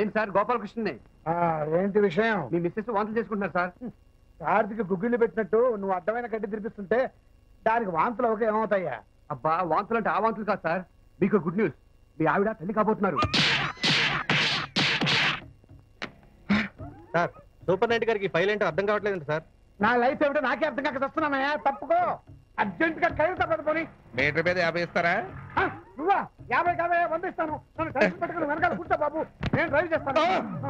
నేను సార్ గోపాలకృష్ణని ఆ, ఏంటి విషయం మీ మిస్సెస్ వాంతులు చేసుకుంటున్నారు సార్ కార్తీకి గుగ్గిళ్ళు పెట్టినట్టు నువ్వు అడ్డమైన గడ్డి తినిపిస్తుంటే దానికి వాంతులు ఒక ఏమవుతాయా అబ్బా వాంతులు అంటే ఆ వాంతులు కాదు సార్ మీకు గుడ్ న్యూస్ మీ ఆవిడ తల్లి కాబోతున్నారు సార్ సూపర్ నైట్ గారికి ఫైల్ ఏంటో అర్థం కావట్లేదు సార్ నా లైఫ్ ఏమిటో నాకే అర్థం కాక వస్తున్నానయ్యా తప్పుకో అర్జెంట్ గా కైలు తప్పదు పోనీ మీటర్ మీద యాభై ఇస్తారా ఆ, నువ్వా యాభై యాభై వంద ఇస్తాను నన్ను టెన్షన్ పెట్టుకుని వెనకాల కూర్చో బాబు నేను డ్రైవ్ చేస్తాను ఆ.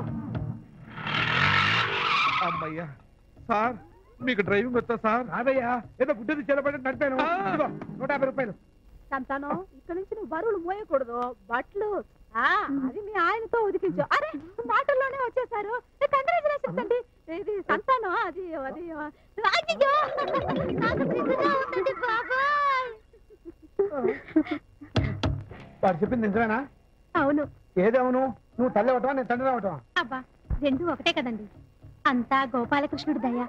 అమ్మయ్యా సార్ మీకు డ్రైవింగ్ వచ్చా సార్ రాదయ్యా ఏదో గుడ్డది చెలబడి నడిపాను ఇదిగో, నూట యాభై రూపాయలు సంతానం ఇక్కడ నుంచి నువ్వు బరువులు మోయకూడదు బట్టలు ఆ అది మీ ఆయనతో ఉదికించు అరే మాటల్లోనే వచ్చేసారు కంగ్రాచులేషన్స్ అండి ఇది సంతానం అది అది అయ్యయ్యో! నాకు సిగ్గుగా ఉందండి బాబాయ్. వాడు చెప్పింది నిజమేనా అవును ఏదేమను నువ్వు తల్లి అవటమా నేను తండ్రి అవటమా అబ్బా రెండు ఒకటే కదండి అంతా గోపాలకృష్ణుడు దయ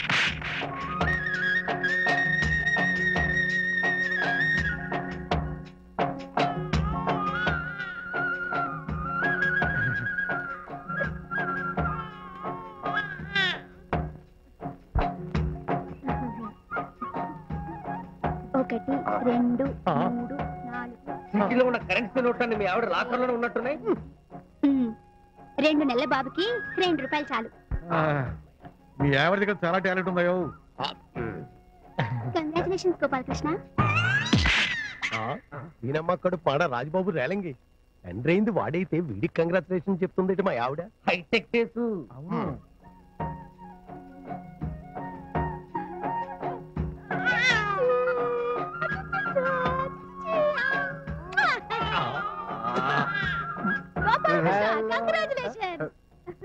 ఒకటి రెండు మూడు నాలుగు సిటీలో ఉన్న కరెన్సీ నోట్లన్నీ మీ ఆవిడ లాకర్లోనే ఉన్నట్టున్నాయి ఉమ్. రెండు నెలల బాబుకి రెండు రూపాయలు చాలు మీ ఆవిడ దగ్గర చాలా టాలెంట్ ఉందయో కంగ్రాచులేషన్స్ గోపాలకృష్ణ దీనమ్మక్కడు పాడ రాజబాబు రేలంగి తండ్రి అయింది వాడైతే వీడికి కంగ్రాచులేషన్ చెప్తుంది మా ఆవిడ హైటెక్ కేసు కంగ్రాచులేషన్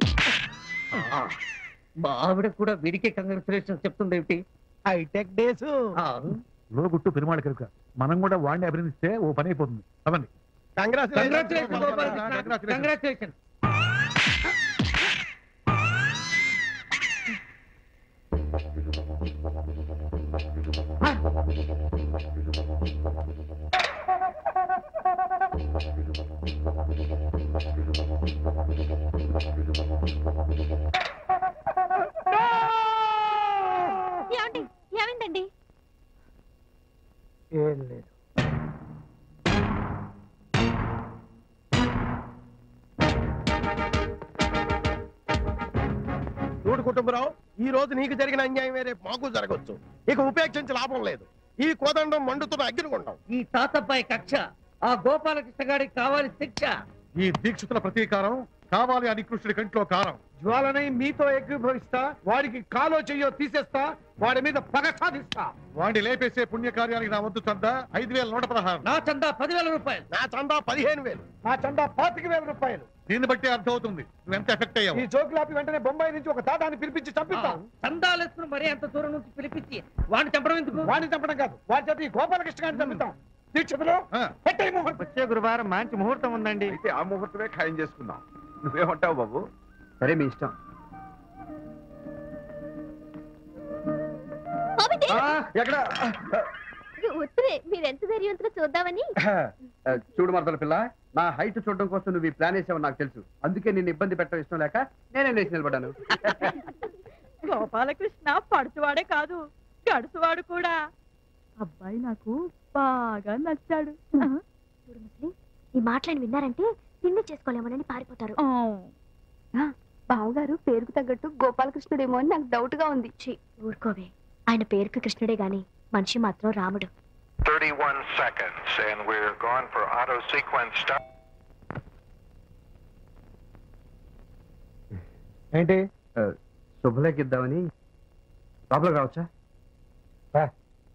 మా ఆవిడ కూడా వీడికే కంగ్రాచులేషన్ చెప్తుంది ఏమిటి హైటెక్ డేస్ లో గుట్టు పెరుమాళ కనుక మనం కూడా వాడిని అభినందిస్తే ఓ పని అయిపోతుంది అవ్వండి కంగ్రాచులేషన్ ఏమండి ఏమైందండి ఏం లేదు చూడు కుటుంబరావు ఈ రోజు నీకు జరిగిన అన్యాయం రేపు మాకు జరగచ్చు ఇక ఉపేక్షించి లాభం లేదు ఈ కోదండం మండుతున్న అగ్నిగుండం ఈ తాతబ్బాయి కక్ష ఆ గోపాలకృష్ణ గారికి కావాలి శిక్ష ఈ దీక్షితుల ప్రతీకారం కావాలి అని కృష్ణుడి కంట్లో కారం జ్వాలనై మీతో ఏకీభవిస్తా వాడికి కాలో చెయ్యో తీసేస్తా వాడి మీద పగ సాధిస్తా వాడిని లేపేసే పుణ్యకార్యానికి నా వద్దు చంద ఐదు వేల నూట పదహారు నా చందా పదివేల రూపాయలు నా చందా పదిహేను వేలు నా చందా పాతిక వేల రూపాయలు దీన్ని బట్టి అర్థమవుతుంది నువ్వు ఎంత ఎఫెక్ట్ అయ్యావు ఈ జోకులాపి వెంటనే బొంబాయి నుంచి ఒక తాటాన్ని పిలిపించి చంపిస్తాం చందాలేసుకుని మరీ అంత దూరం నుంచి పిలిపించి వాడిని చంపడం ఎందుకు వాడిని చంపడం కాదు వాడి చేత ఈ గోపాలకృష్ణ గారిని చంపిస్తాం దీక్షితులు ఆ. పెట్టే ముహూర్తం వచ్చే గురువారం మంచి ముహూర్తం ఉందండి అయితే ఆ ముహూర్తమే ఖాయం చేసుకుందాం నువ్వేమంటావు బాబు సరే మీ ఇష్టం ఎక్కడ ఉత్తరే మీరు ఎంత ధైర్యవంతులో చూద్దామని ఆ, చూడు మరదల పిల్ల నా హైట్ చూడడం కోసం నువ్వు ఈ ప్లాన్ వేసావు నాకు తెలుసు అందుకే నిన్ను ఇబ్బంది పెట్టడం ఇష్టం లేక నేనే లేచి నిలబడ్డాను గోపాలకృష్ణ పడుచువాడే కాదు గడుసువాడు కూడా అబ్బాయి నాకు బాగా నచ్చాడు చూడు ముసలి ఈ మాటలను విన్నారంటే తిండి చేసుకోలేమోనని పారిపోతారు బావగారు పేరుకు తగ్గట్టు గోపాలకృష్ణుడేమో అని నాకు డౌట్ గా ఉంది ఊరుకోవే ఆయన పేరుకు కృష్ణుడే గాని మనిషి మాత్రం రాముడు 31 seconds, and we're going for auto sequence start. ఏంటి ఆ, శుభలేఖ ఇద్దామని లోపలికి రావచ్చా రా.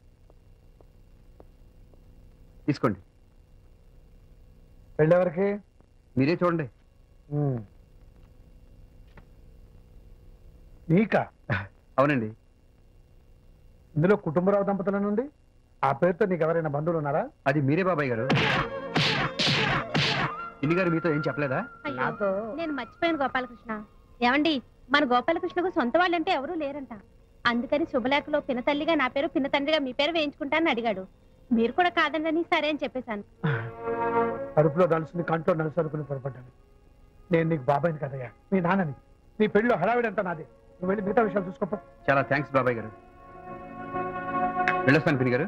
తీసుకోండి వెళ్ళేవరికి మీరే చూడండి నీకా అవునండి ఇందులో కుటుంబరావు దంపతుల నుండి ఆ పేరుతో నీకు ఎవరైనా బంధువులు ఉన్నారా అది మీరే బాబాయ్ గారు ఇన్ని గారు మీతో ఏం చెప్పలేదా అయ్యో, నేను మర్చిపోయాను గోపాలకృష్ణ ఏమండి మన గోపాలకృష్ణకు సొంత వాళ్ళంటే ఎవరూ లేరంట అందుకని శుభలేఖలో పినతల్లిగా నా పేరు పినతండ్రిగా మీ పేరు వేయించుకుంటానని అడిగాడు మీరు కూడా కాదండని సరే అని చెప్పేశాను కడుపులో నలుసుని కంట్లో నలుసు అనుకుని పొరపడ్డాను నేను నీకు బాబాయిని కదయ్యా మీ నాన్నని నీ పెళ్ళిలో హడావిడి అంతా నాది నువ్వు వెళ్ళి మిగతా విషయాలు చూసుకోపో చాలా థ్యాంక్స్ బాబాయ్ గారు వెళ్ళొస్తాను పిన్ని గారు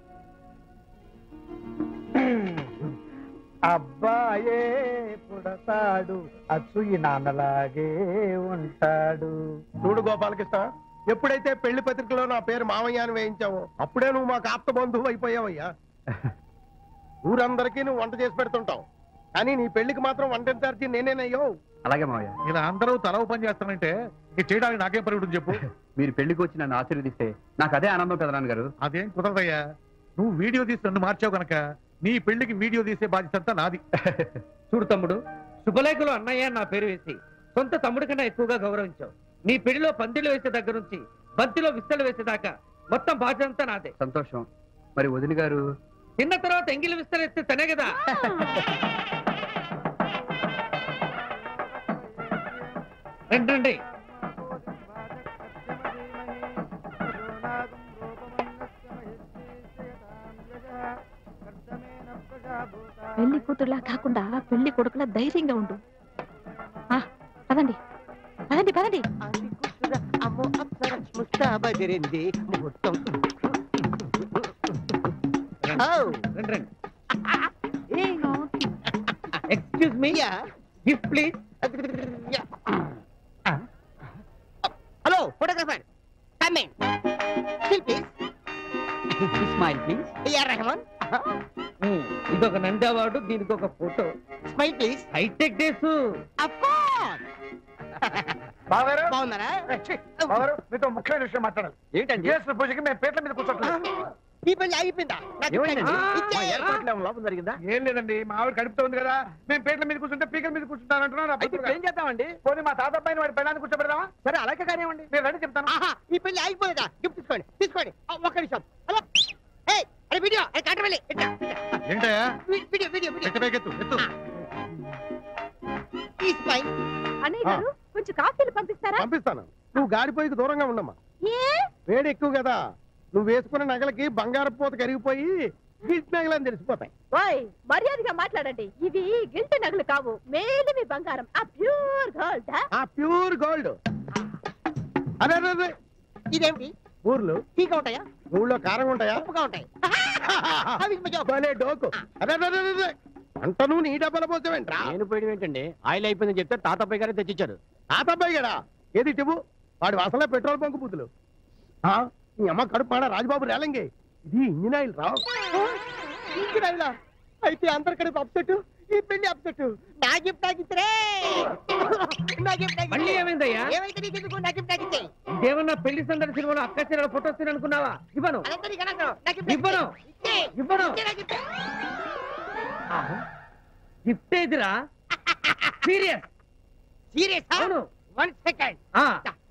అబ్బాయే పుడతాడు అచ్చు ఈ నాన్నలాగే ఉంటాడు చూడు గోపాలకృష్ణ ఎప్పుడైతే పెళ్లి పత్రికలో నా పేరు మామయ్య అని వేయించావో అప్పుడే నువ్వు మాకు ఆప్త బంధువు అయిపోయావయ్యా ఊరందరికీ నువ్వు వంట చేసి పెడుతుంటావు కానీ నీ పెళ్లికి మాత్రం వంట ఇన్ఛార్జి నేనేనయ్యో అలాగే మావయ్య ఇలా అందరూ తల ఓ పని చేస్తానంటే ఇక చేయడానికి నాకేం పని ఉంటుంది చెప్పు మీరు పెళ్లికి వచ్చి నన్ను ఆశీర్వదిస్తే నాకు అదే ఆనందం పెదనాన్న గారు అదేం కుదరదయ్యా నువ్వు వీడియో తీసి నన్ను మార్చావు కనుక నీ పెళ్లికి వీడియో తీసే బాధ్యత అంతా నాది చూడు తమ్ముడు శుభలేఖలో అన్నయ్య అని నా పేరు వేసి సొంత తమ్ముడి కన్నా ఎక్కువగా గౌరవించావు నీ పెళ్లిలో పందిళ్ళు వేసే దగ్గర నుంచి బంతిలో విస్తలు వేసేదాకా మొత్తం బాధ్యత అంతా నాదే సంతోషం మరి వదిన గారు తిన్న తర్వాత ఎంగిలి విస్తలు ఎత్తే తనే కదా రండి రండి పెళ్లి కూతురులా కాకుండా పెళ్లి కొడుకులా ధైర్యంగా ఉండు ఆ, పదండి పదండి పదండి అమ్మో అప్సర ముస్తాబదిరింది ముహూర్తం రండి రండి excuse me gift please hello photographer coming still please smile please A R Rahman ఇదొక నంది అవార్డు దీనికి ఒక photo smile please hi tech days of course బావగారు బాగున్నారా ఏ, ఛీ, బావగారు మీతో ముఖ్యమైన విషయం మాట్లాడాలి ఏంటండి చేసిన పూజకి మేము పేట్ల మీద కూర్చోట్లేదు ఈ పెళ్లి ఆగిపోయిందా నాకు ఏమైందండి? ఇచ్చేయండి. ఇచ్చేయండి. ఏర్పాట్లు ఏమైనా లోపం జరిగిందా ఏం లేదండి మా ఆవిడ కడుపుతో ఉంది కదా మేము పేట్ల మీద కూర్చుంటే పీకల మీద కూర్చుంటాను అంటున్నారు ఏం చేద్దామండి పోనీ మా తాత పైన వాడి పెళ్ళాన్ని కూర్చోబెడదామా సరే అలాగే కానివ్వండి మీరు రండి చెప్తాను ఆహా ఈ పెళ్లి ఆగిపోలేదా గిఫ్ట్ తీసుకోండి తీసుకోండి ఆ, ఒక్క నిమిషం హలో ఏయ్ అరే వీడియో అరే కాట వెళ్ళి ఇట్లా, ఇట్లా. ఏంటయ్యా వీ- వీడియో వీడియో వీడియో ఎత్త పైకెత్తు ఎత్తు ఈ స్మైల్ అన్నయ్య గారు కొంచెం కాఫీలు పంపిస్తారా పంపిస్తాను నువ్వు గాడిపోయికి దూరంగా ఉండమ్మా ఏ వేడి ఎక్కువ కదా నువ్వు వేసుకున్న నగలకి బంగారు పూత కరిగిపోయి గిల్ట్ నగలని తెలిసిపోతాయి ఓయ్ మర్యాదగా మాట్లాడండి ఇవి గిల్ట్ నగలు కావు మేలిమి బంగారం ఆ ప్యూర్ గోల్డ్ ఆ ప్యూర్ గోల్డ్ అదే అదే అదే ఇదేమిటి ఊర్లు తీగా ఉంటాయా ఊళ్ళో కారం ఉంటాయా ఉప్పుగా ఉంటాయి అవి మధ్య భలే డోకు అదే అదే అదే, అదే అంటను నీ డబ్బాల పోసావేంట్రా నేను పోయడం ఏంటండి ఆయిల్ అయిపోయిందని చెప్తే తాతపై గారే తెచ్చిచ్చారు తాతబ్బాయి గడా ఏది టివ్వు వాడి వాసన పెట్రోల్ బంకు బుద్ధులు ఆ, నీ అమ్మ కడుపు మాడ రాజబాబు రేలంగి ఇది ఇంజిన్ ఆయిల్ రా ఇంజిన్ ఆయిలా అయితే అందరికీ అప్సెట్ ఈ పెళ్లి అప్సెట్ నా గిఫ్ట్ నాకు ఇద్దరే నా గిఫ్ట్ నాకు మళ్ళీ ఇద్దరే. ఏమైందయ్యా ఏమైతే నీకు ఎందుకు నా గిఫ్ట్ నాకు ఇచ్చే ఇదేమన్నా పెళ్లి సందడి సినిమాలో అక్క చీరల ఫోటోస్ తిని అనుకున్నావా ఇవ్వను అదంతా నీకు అనవసరం. నా గిఫ్ట్ నాకు ఇవ్వను. ఇచ్చే. ఇవ్వను. ఇచ్చే నా గిఫ్ట్. గిఫ్ట్ ఏదిరా సీరియస్ సీరియస్ అవును వన్ సెకండ్ ఆ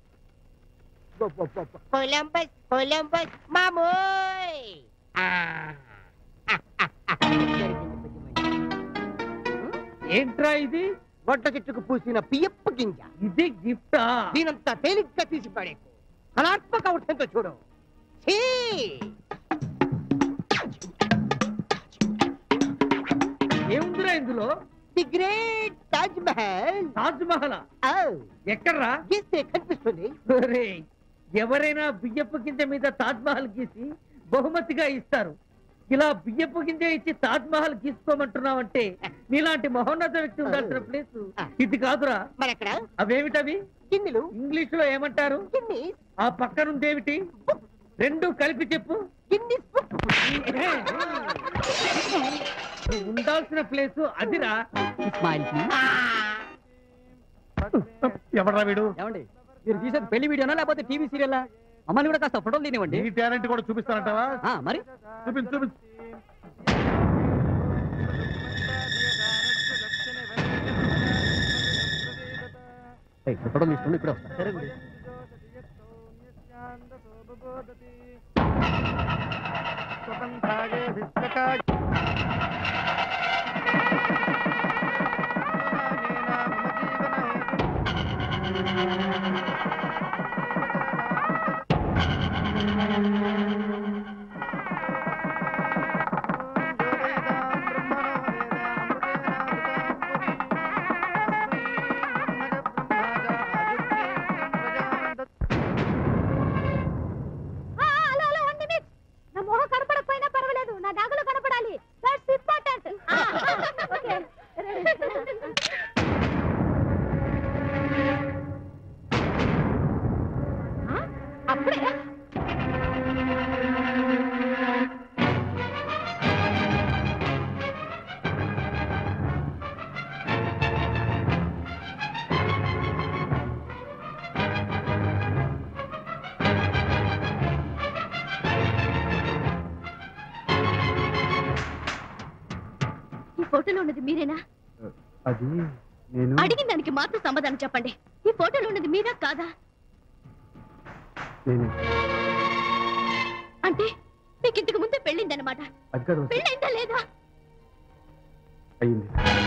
కొలంబస్ కొలంబస్ మామోయ్ ఆ. ఏంట్రా ఇది గొడ్డ చెట్టుకు పూసిన పియప్ప గింజ ఇది గిఫ్టా దీనంత తేలిగ్గా తీసి పడేకు కళాత్మక అవుతుందో చూడు ఛీ! ఏముందిరా ఇందులో ది గ్రేట్ తాజ్ మహల్ తాజ్ మహల్ ఔ, ఎక్కడ్రా గీస్తే కనిపిస్తుంది ఒరేయ్, ఎవరైనా బియ్యపు గింజ మీద తాజ్ మహల్ గీసి బహుమతిగా ఇస్తారు ఇలా బియ్యపు గింజ ఇచ్చి తాజ్ మహల్ గీసుకోమంటున్నావంటే నీలాంటి మహోన్నత వ్యక్తి ఉండాల్సిన ప్లేస్ ఇది కాదురా మరి అక్కడ అవేమిటవి గిన్నెలు ఇంగ్లీష్ లో ఏమంటారు గిన్ని ఆ పక్కనుందేమిటి రెండు కలిపి చెప్పు గిన్ని ఉండాల్సిన ప్లేస్ అదిరా ఎవడ్రా వీడు ఏమండి మీరు తీసేది పెళ్లి వీడియోనా లేకపోతే టీవీ సీరియల్ మమ్మల్ని కూడా కాస్త ఫోటోలు తినివ్వండి నీ టాలెంట్ కూడా చూపిస్తానంటావా మరి చూపించు చూపించు ఫోటోలు ఇస్తుంది ఇప్పుడే వస్తా అప్పుడే ఈ ఫోటోలో ఉన్నది మీరేనా అది నేను అడిగిన దానికి మాత్రం సమాధానం చెప్పండి ఈ ఫోటోలో ఉన్నది మీరా కాదా నేను అంటే మీకు ఇంతకు ముందే పెళ్ళిందనమాట అది కాదు పెళ్ళైందా లేదా అయింది